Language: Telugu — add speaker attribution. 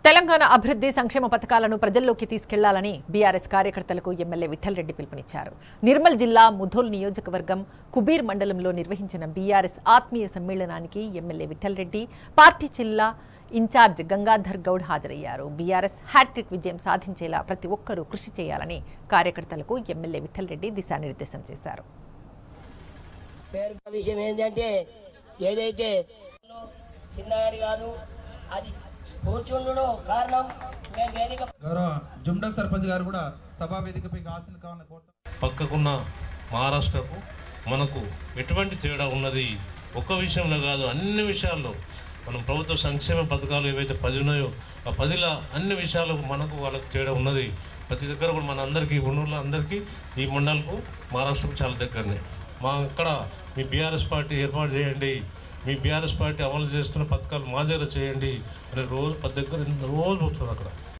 Speaker 1: తెలంగాణ అభివృద్ధి సంక్షేమ పథకాలను ప్రజల్లోకి తీసుకెళ్లాలని బీఆర్ఎస్ కార్యకర్తలకు ఎమ్మెల్యే విఠల్ రెడ్డి పిలుపునిచ్చారు నిర్మల్ జిల్లా ముధోల్ నియోజకవర్గం కుబీర్ మండలంలో నిర్వహించిన బీఆర్ఎస్ ఆత్మీయ సమ్మేళనానికి ఎమ్మెల్యే విఠల్ రెడ్డి పార్టీ జిల్లా ఇన్ఛార్జ్ గంగాధర్ గౌడ్ హాజరయ్యారు బీఆర్ఎస్ హ్యాట్రిక్ విజయం సాధించేలా ప్రతి ఒక్కరూ కృషి చేయాలని కార్యకర్తలకు ఎమ్మెల్యే విఠల్ రెడ్డి దిశానిర్దేశం చేశారు
Speaker 2: పేరు విషయం ఏంటంటే ఏదైతే చిన్నగారి కాదు అది కూర్చుండు కారణం మేము వేదిక
Speaker 3: గౌరవ జుమ్డా సర్పంచ్ గారు కూడా సభా వేదికపై ఆశలు కావాలని కోరుతాం
Speaker 4: పక్కకున్న మహారాష్ట్రకు మనకు ఎటువంటి తేడా ఉన్నది ఒక్క విషయంలో కాదు అన్ని విషయాల్లో మనం ప్రభుత్వ సంక్షేమ పథకాలు ఏవైతే పది ఉన్నాయో ఆ పదిల అన్ని విషయాలకు మనకు వాళ్ళకు తేడా ఉన్నది ప్రతి దగ్గర కూడా మన అందరికీ ఉన్నూళ్ళ అందరికీ ఈ మండలకు మహారాష్ట్రకు చాలా దగ్గరనే మా అక్కడ మీ బీఆర్ఎస్ పార్టీ ఏర్పాటు చేయండి మీ బీఆర్ఎస్ పార్టీ అమలు చేస్తున్న పథకాలు మా దగ్గర చేయండి అని రోజు పది దగ్గర రోజు పోతున్నారు అక్కడ